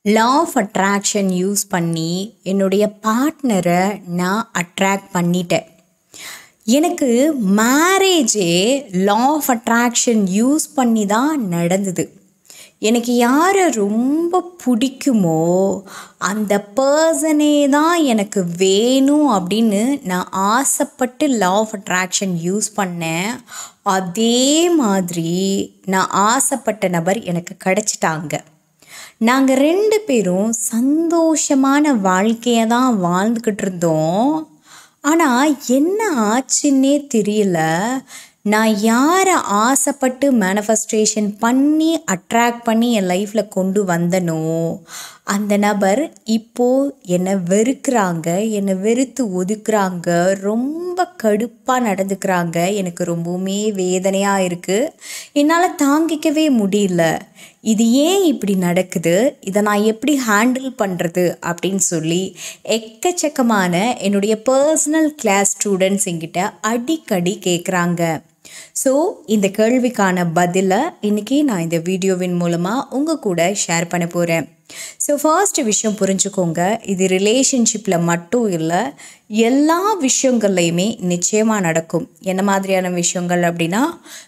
law of attraction use பண்ணி என்னுடைய பார்ட்னரை நான் அட்ராக்ட் பண்ணிட்டேன் எனக்கு மேரேஜே லா ஆஃப் அட்ராக்ஷன் யூஸ் பண்ணி தான் நடந்தது எனக்கு யாரை ரொம்ப பிடிக்குமோ அந்த பர்சனே தான் எனக்கு வேணும் அப்படின்னு நான் ஆசைப்பட்டு லா ஆஃப் அட்ராக்ஷன் யூஸ் பண்ணேன் அதே மாதிரி நான் ஆசைப்பட்ட நபர் எனக்கு கிடச்சிட்டாங்க நாங்கள் ரெண்டு பேரும் சந்தோஷமான வாழ்க்கையை தான் வாழ்ந்துக்கிட்டு இருந்தோம் ஆனால் என்ன ஆச்சுன்னே தெரியல நான் யாரை ஆசைப்பட்டு மேனிஃபெஸ்டேஷன் பண்ணி அட்ராக்ட் பண்ணி என் லைஃப்பில் கொண்டு வந்தனோ அந்த நபர் இப்போது என்னை வெறுக்கிறாங்க என்னை வெறுத்து ஒதுக்குறாங்க ரொம்ப கடுப்பாக நடந்துக்கிறாங்க எனக்கு ரொம்பவுமே வேதனையாக இருக்குது என்னால் தாங்கிக்கவே முடியல இது ஏன் இப்படி நடக்குது இதை நான் எப்படி ஹேண்டில் பண்ணுறது அப்படின்னு சொல்லி எக்கச்சக்கமான என்னுடைய பர்சனல் கிளாஸ் ஸ்டூடெண்ட்ஸ் என்கிட்ட அடிக்கடி கேட்குறாங்க ஸோ இந்த கேள்விக்கான பதிலை இன்றைக்கி நான் இந்த வீடியோவின் மூலமாக உங்கள் கூட ஷேர் பண்ண போகிறேன் ஸோ ஃபர்ஸ்ட் விஷயம் புரிஞ்சுக்கோங்க இது ரிலேஷன்ஷிப்பில் மட்டும் இல்லை எல்லா விஷயங்கள்லையுமே நிச்சயமாக நடக்கும் என்ன மாதிரியான விஷயங்கள் அப்படின்னா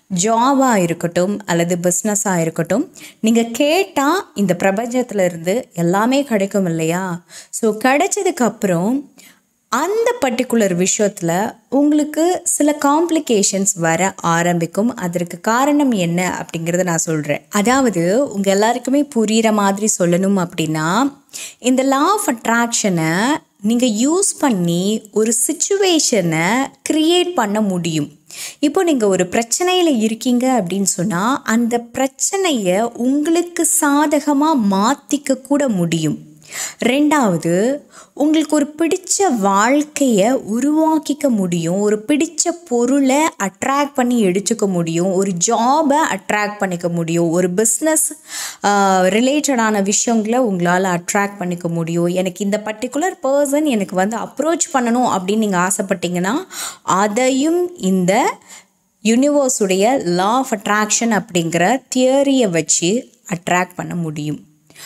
ஜாபாக இருக்கட்டும் அல்லது பிஸ்னஸாக இருக்கட்டும் நீங்கள் கேட்டால் இந்த பிரபஞ்சத்தில் இருந்து எல்லாமே கிடைக்கும் இல்லையா ஸோ கிடைச்சதுக்கப்புறம் அந்த பர்டிகுலர் விஷயத்தில் உங்களுக்கு சில காம்ப்ளிகேஷன்ஸ் வர ஆரம்பிக்கும் அதற்கு காரணம் என்ன அப்படிங்கிறத நான் சொல்கிறேன் அதாவது உங்கள் எல்லாருக்குமே புரிகிற மாதிரி சொல்லணும் அப்படின்னா இந்த லா ஆஃப் அட்ராக்ஷனை நீங்கள் யூஸ் பண்ணி ஒரு சுச்சுவேஷனை க்ரியேட் பண்ண முடியும் இப்போ நீங்கள் ஒரு பிரச்சனையில் இருக்கீங்க அப்படின்னு சொன்னால் அந்த பிரச்சனையை உங்களுக்கு சாதகமாக மாற்றிக்க கூட முடியும் ரெண்டாவது உங்களுக்கு ஒரு பிடிச்ச வாழ்க்கையை உருவாக்கிக்க முடியும் ஒரு பிடிச்ச பொருளை அட்ராக்ட் பண்ணி எடுத்துக்க முடியும் ஒரு ஜாபை அட்ராக்ட் பண்ணிக்க முடியும் ஒரு பிஸ்னஸ் ரிலேட்டடான விஷயங்களை உங்களால் அட்ராக்ட் பண்ணிக்க முடியும் எனக்கு இந்த பர்டிகுலர் பர்சன் எனக்கு வந்து அப்ரோச் பண்ணணும் அப்படின்னு நீங்கள் ஆசைப்பட்டீங்கன்னா அதையும் இந்த யூனிவர்ஸுடைய லா ஆஃப் அட்ராக்ஷன் அப்படிங்கிற தியரியை வச்சு அட்ராக்ட் பண்ண முடியும்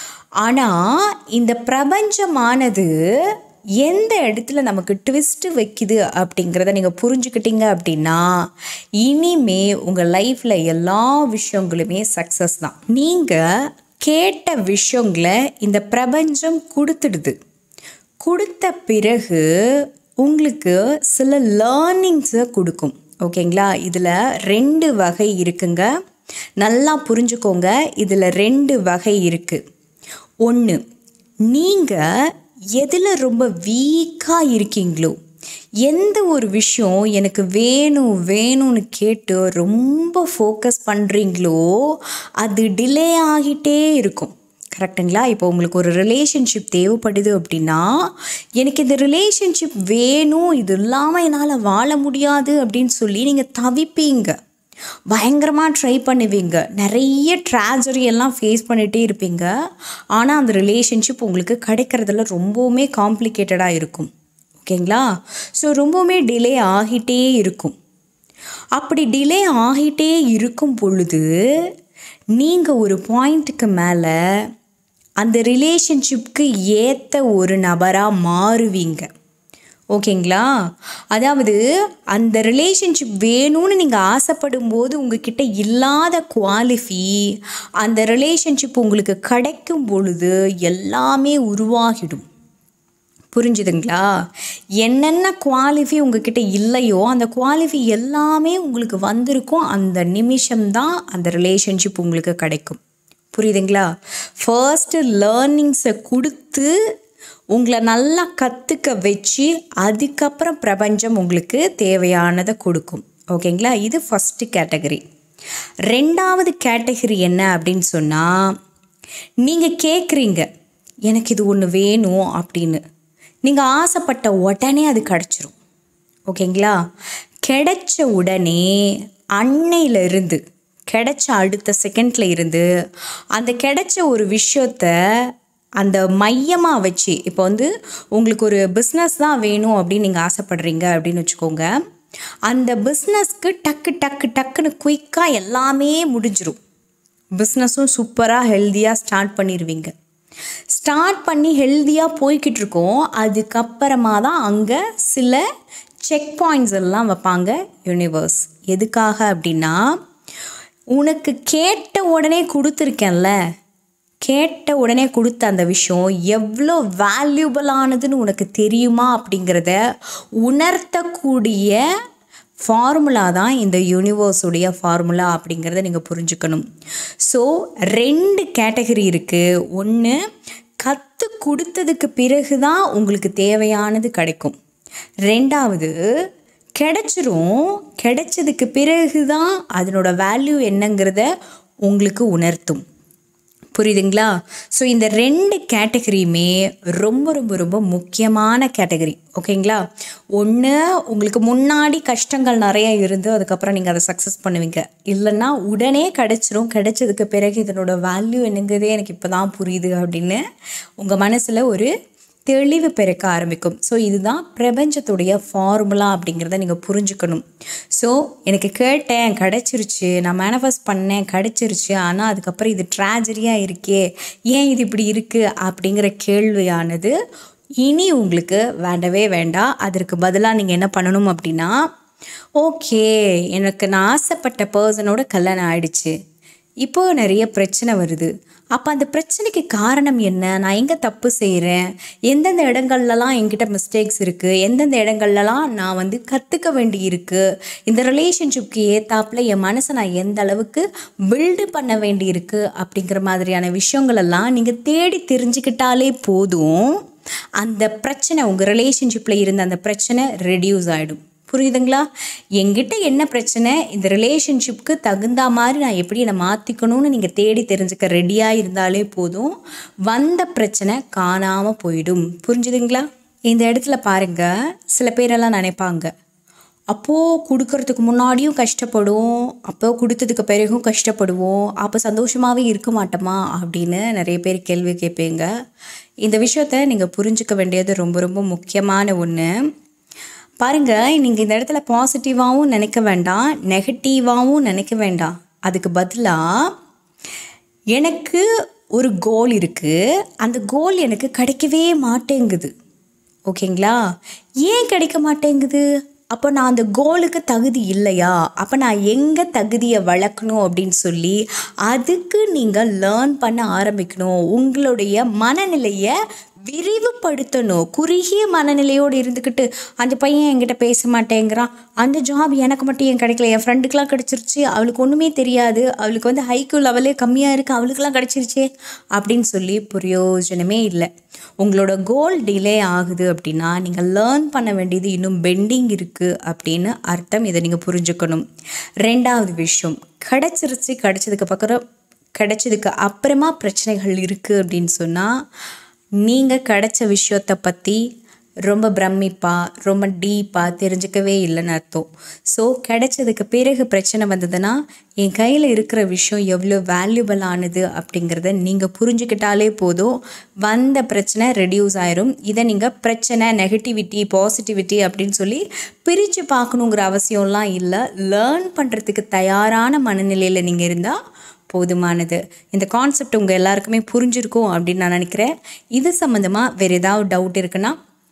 ஆனால் இந்த பிரபஞ்சமானது எந்த இடத்துல நமக்கு ட்விஸ்ட்டு வைக்குது அப்படிங்கிறத நீங்கள் புரிஞ்சுக்கிட்டீங்க அப்படின்னா இனிமே உங்கள் லைஃப்பில் எல்லா விஷயங்களுமே சக்ஸஸ் தான் நீங்கள் கேட்ட விஷயங்களை இந்த பிரபஞ்சம் கொடுத்துடுது கொடுத்த பிறகு உங்களுக்கு சில லேர்னிங்ஸை கொடுக்கும் ஓகேங்களா இதில் ரெண்டு வகை இருக்குங்க நல்லா புரிஞ்சுக்கோங்க இதில் ரெண்டு வகை இருக்குது ஒன்று நீங்கள் எதில் ரொம்ப வீக்காக இருக்கீங்களோ எந்த ஒரு விஷயம் எனக்கு வேணும் வேணும்னு கேட்டு ரொம்ப ஃபோக்கஸ் பண்ணுறீங்களோ அது டிலே ஆகிட்டே இருக்கும் கரெக்டுங்களா இப்போ உங்களுக்கு ஒரு ரிலேஷன்ஷிப் தேவைப்படுது அப்படின்னா எனக்கு இந்த ரிலேஷன்ஷிப் வேணும் இது இல்லாமல் என்னால் வாழ முடியாது அப்படின்னு சொல்லி நீங்கள் தவிப்பீங்க பயங்கரமாக ட்ரை பண்ணுவீங்க நிறைய ட்ராஜரி எல்லாம் ஃபேஸ் பண்ணிகிட்டே இருப்பீங்க ஆனால் அந்த ரிலேஷன்ஷிப் உங்களுக்கு கிடைக்கிறதுல ரொம்பவுமே காம்ப்ளிகேட்டடாக இருக்கும் ஓகேங்களா ஸோ ரொம்பவுமே டிலே ஆகிட்டே இருக்கும் அப்படி டிலே ஆகிட்டே இருக்கும் பொழுது நீங்கள் ஒரு பாயிண்ட்டுக்கு மேலே அந்த ரிலேஷன்ஷிப்க்கு ஏற்ற ஒரு நபராக மாறுவீங்க ஓகேங்களா அதாவது அந்த ரிலேஷன்ஷிப் வேணும்னு நீங்கள் ஆசைப்படும் போது உங்ககிட்ட இல்லாத குவாலிஃபி அந்த ரிலேஷன்ஷிப் உங்களுக்கு கிடைக்கும் பொழுது எல்லாமே உருவாகிடும் புரிஞ்சுதுங்களா என்னென்ன குவாலிஃபி உங்ககிட்ட இல்லையோ அந்த குவாலிஃபி எல்லாமே உங்களுக்கு வந்திருக்கும் அந்த நிமிஷம்தான் அந்த ரிலேஷன்ஷிப் உங்களுக்கு கிடைக்கும் புரியுதுங்களா ஃபர்ஸ்ட்டு லேர்னிங்ஸை கொடுத்து உங்களை நல்லா கற்றுக்க வச்சு அதுக்கப்புறம் பிரபஞ்சம் உங்களுக்கு தேவையானதை கொடுக்கும் ஓகேங்களா இது ஃபஸ்ட்டு கேட்டகரி ரெண்டாவது கேட்டகரி என்ன அப்படின்னு சொன்னால் நீங்கள் கேட்குறீங்க எனக்கு இது ஒன்று வேணும் அப்படின்னு நீங்கள் ஆசைப்பட்ட உடனே அது கிடச்சிரும் ஓகேங்களா கிடைச்ச உடனே அன்னையிலிருந்து கிடைச்ச அடுத்த செகண்டில் இருந்து அந்த கிடைச்ச ஒரு விஷயத்த அந்த மையமாக வச்சு இப்போ வந்து உங்களுக்கு ஒரு பிஸ்னஸ் தான் வேணும் அப்படின்னு நீங்கள் ஆசைப்படுறீங்க அப்படின்னு வச்சுக்கோங்க அந்த பிஸ்னஸ்க்கு டக்கு டக்கு டக்குன்னு குயிக்காக எல்லாமே முடிஞ்சிரும் பிஸ்னஸும் சூப்பராக ஹெல்த்தியாக ஸ்டார்ட் பண்ணிடுவீங்க ஸ்டார்ட் பண்ணி ஹெல்த்தியாக போய்கிட்டு இருக்கோம் அதுக்கப்புறமா தான் அங்கே சில செக் பாயிண்ட்ஸ் எல்லாம் வைப்பாங்க யூனிவர்ஸ் எதுக்காக அப்படின்னா உனக்கு கேட்ட உடனே கொடுத்துருக்கேன்ல கேட்ட உடனே கொடுத்த அந்த விஷயம் எவ்வளோ வேல்யூபிளானதுன்னு உனக்கு தெரியுமா அப்படிங்கிறத உணர்த்தக்கூடிய ஃபார்முலா தான் இந்த யூனிவர்ஸுடைய ஃபார்முலா அப்படிங்கிறத நீங்கள் புரிஞ்சுக்கணும் ஸோ ரெண்டு கேட்டகரி இருக்குது ஒன்று கற்று கொடுத்ததுக்கு பிறகு தான் உங்களுக்கு தேவையானது கிடைக்கும் ரெண்டாவது கிடைச்சிரும் கிடைச்சதுக்கு பிறகு தான் அதனோட வேல்யூ என்னங்கிறத உங்களுக்கு உணர்த்தும் புரியுதுங்களா ஸோ இந்த ரெண்டு கேட்டகரியுமே ரொம்ப ரொம்ப ரொம்ப முக்கியமான கேட்டகரி ஓகேங்களா ஒன்று உங்களுக்கு முன்னாடி கஷ்டங்கள் நிறைய இருந்து அதுக்கப்புறம் நீங்கள் அதை சக்ஸஸ் பண்ணுவீங்க இல்லைன்னா உடனே கிடச்சிரும் கிடைச்சதுக்கு பிறகு இதனோட வேல்யூ என்னங்கிறதே எனக்கு இப்போ தான் புரியுது அப்படின்னு உங்கள் மனசில் ஒரு தெளிவு பிறக்க ஆரம்பிக்கும் ஸோ இதுதான் பிரபஞ்சத்துடைய ஃபார்முலா அப்படிங்கிறத நீங்கள் புரிஞ்சுக்கணும் ஸோ எனக்கு கேட்டேன் கிடச்சிருச்சு நான் மேனிஃபெஸ்ட் பண்ணேன் கிடச்சிருச்சு ஆனால் அதுக்கப்புறம் இது ட்ராஜடியாக இருக்கே ஏன் இது இப்படி இருக்குது அப்படிங்கிற கேள்வியானது இனி உங்களுக்கு வேண்டவே வேண்டாம் அதற்கு பதிலாக நீங்கள் என்ன பண்ணணும் அப்படின்னா ஓகே எனக்கு நான் ஆசைப்பட்ட பர்சனோட கல்யாணம் ஆயிடுச்சு இப்போ நிறைய பிரச்சனை வருது அப்போ அந்த பிரச்சனைக்கு காரணம் என்ன நான் எங்கே தப்பு செய்கிறேன் எந்தெந்த இடங்கள்லலாம் என்கிட்ட மிஸ்டேக்ஸ் இருக்குது எந்தெந்த இடங்கள்லலாம் நான் வந்து கற்றுக்க வேண்டி இருக்குது இந்த ரிலேஷன்ஷிப்க்கு ஏத்தாப்புல என் மனசை நான் எந்த அளவுக்கு பில்டு பண்ண வேண்டி இருக்குது அப்படிங்கிற மாதிரியான விஷயங்களெல்லாம் நீங்கள் தேடி தெரிஞ்சுக்கிட்டாலே போதும் அந்த பிரச்சனை உங்கள் ரிலேஷன்ஷிப்பில் இருந்த அந்த பிரச்சனை ரெடியூஸ் ஆகிடும் புரியுதுங்களா என்கிட்ட என்ன பிரச்சனை இந்த ரிலேஷன்ஷிப்க்கு தகுந்த மாதிரி நான் எப்படி என்னை மாற்றிக்கணும்னு நீங்கள் தேடி தெரிஞ்சுக்க ரெடியாக இருந்தாலே போதும் வந்த பிரச்சனை காணாமல் போயிடும் புரிஞ்சுதுங்களா இந்த இடத்துல பாருங்கள் சில பேரெல்லாம் நினைப்பாங்க அப்போது கொடுக்கறதுக்கு முன்னாடியும் கஷ்டப்படும் அப்போ கொடுத்ததுக்கு பிறகும் கஷ்டப்படுவோம் அப்போ சந்தோஷமாகவே இருக்க மாட்டோமா அப்படின்னு நிறைய பேர் கேள்வி கேட்பீங்க இந்த விஷயத்த நீங்கள் புரிஞ்சுக்க வேண்டியது ரொம்ப ரொம்ப முக்கியமான ஒன்று பாருங்கள் நீங்கள் இந்த இடத்துல பாசிட்டிவாகவும் நினைக்க வேண்டாம் நெகட்டிவாகவும் நினைக்க வேண்டாம் அதுக்கு பதிலாக எனக்கு ஒரு கோல் இருக்குது அந்த கோல் எனக்கு கிடைக்கவே மாட்டேங்குது ஓகேங்களா ஏன் கிடைக்க மாட்டேங்குது அப்போ நான் அந்த கோலுக்கு தகுதி இல்லையா அப்போ நான் எங்கே தகுதியை வளர்க்கணும் அப்படின்னு சொல்லி அதுக்கு நீங்கள் லேர்ன் பண்ண ஆரம்பிக்கணும் உங்களுடைய மனநிலையை விரிவுபடுத்தணும் குறுகிய மனநிலையோடு இருந்துக்கிட்டு அந்த பையன் என்கிட்ட பேச மாட்டேங்கிறான் அந்த ஜாப் எனக்கு மட்டும் ஏன் கிடைக்கல என் ஃப்ரெண்டுக்கெலாம் கிடச்சிருச்சு அவளுக்கு ஒன்றுமே தெரியாது அவளுக்கு வந்து ஹைக்யூ லெவலே கம்மியாக இருக்குது அவளுக்கெல்லாம் கிடச்சிருச்சே அப்படின்னு சொல்லி பிரயோஜனமே இல்லை உங்களோட கோல் டிலே ஆகுது அப்படின்னா நீங்கள் லேர்ன் பண்ண வேண்டியது இன்னும் பெண்டிங் இருக்குது அப்படின்னு அர்த்தம் இதை நீங்கள் புரிஞ்சுக்கணும் ரெண்டாவது விஷயம் கிடச்சிருச்சு கிடச்சதுக்கு பக்கம் கிடைச்சதுக்கு அப்புறமா பிரச்சனைகள் இருக்குது அப்படின்னு சொன்னால் நீங்கள் கிடைச்ச விஷயத்தை பற்றி ரொம்ப பிரமிப்பாக ரொம்ப டீப்பாக தெரிஞ்சுக்கவே இல்லைன்னு அர்த்தம் ஸோ கிடைச்சதுக்கு பிறகு பிரச்சனை வந்ததுன்னா என் கையில் இருக்கிற விஷயம் எவ்வளோ வேல்யூபிளானது அப்படிங்கிறத நீங்கள் புரிஞ்சுக்கிட்டாலே போதும் வந்த பிரச்சனை ரெடியூஸ் ஆயிரும் இதை நீங்கள் பிரச்சனை நெகட்டிவிட்டி பாசிட்டிவிட்டி அப்படின்னு சொல்லி பிரித்து பார்க்கணுங்கிற அவசியம்லாம் இல்லை லேர்ன் பண்ணுறதுக்கு தயாரான மனநிலையில் நீங்கள் இருந்தால் போதுமானது இந்த கான்செப்ட் உங்கள் எல்லாருக்குமே புரிஞ்சிருக்கும் அப்படின்னு நான் நினைக்கிறேன் இது சம்மந்தமாக வேறு ஏதாவது டவுட் இருக்குன்னா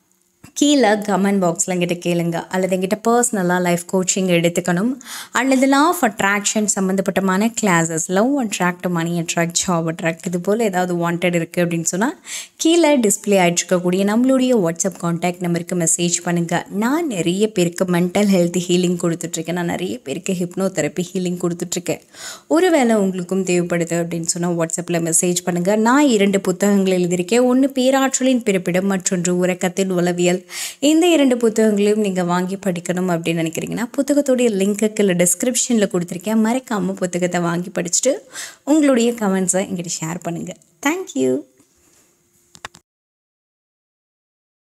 கீழே கமெண்ட் பாக்ஸில் எங்கிட்ட கேளுங்க அல்லது எங்கிட்ட பர்சனலாக லைஃப் கோச்சிங் எடுத்துக்கணும் அல்லது லா ஆஃப் அட்ராக்ஷன் சம்மந்தப்பட்டமான classes love attract money attract job attract இது போல் ஏதாவது வாண்டட் இருக்குது அப்படின்னு சொன்னால் கீழே டிஸ்பிளே ஆகிட்ருக்கக்கூடிய நம்மளுடைய வாட்ஸ்அப் காண்டாக்ட் நம்பருக்கு மெசேஜ் பண்ணுங்கள் நான் நிறைய பேருக்கு மென்டல் ஹெல்த் ஹீலிங் கொடுத்துட்ருக்கேன் நான் நிறைய பேருக்கு ஹிப்னோ தெரப்பி ஹீலிங் கொடுத்துட்ருக்கேன் ஒருவேளை உங்களுக்கும் தேவைப்படுது அப்படின்னு சொன்னால் வாட்ஸ்அப்பில் மெசேஜ் பண்ணுங்கள் நான் இரண்டு புத்தகங்கள் எழுதியிருக்கேன் ஒன்று பேராற்றலின் பிறப்பிடம் மற்றொன்று உறக்கத்தின் உளவியல் இந்த இரண்டு புத்தகங்களையும் நீங்கள் வாங்கி படிக்கணும் அப்படின்னு நினைக்கிறீங்கன்னா புத்தகத்துடைய லிங்க்கு இல்லை டிஸ்கிரிப்ஷனில் கொடுத்துருக்கேன் மறக்காமல் புத்தகத்தை வாங்கி படிச்சுட்டு உங்களுடைய கமெண்ட்ஸை எங்கிட்ட ஷேர் பண்ணுங்கள் தேங்க்யூ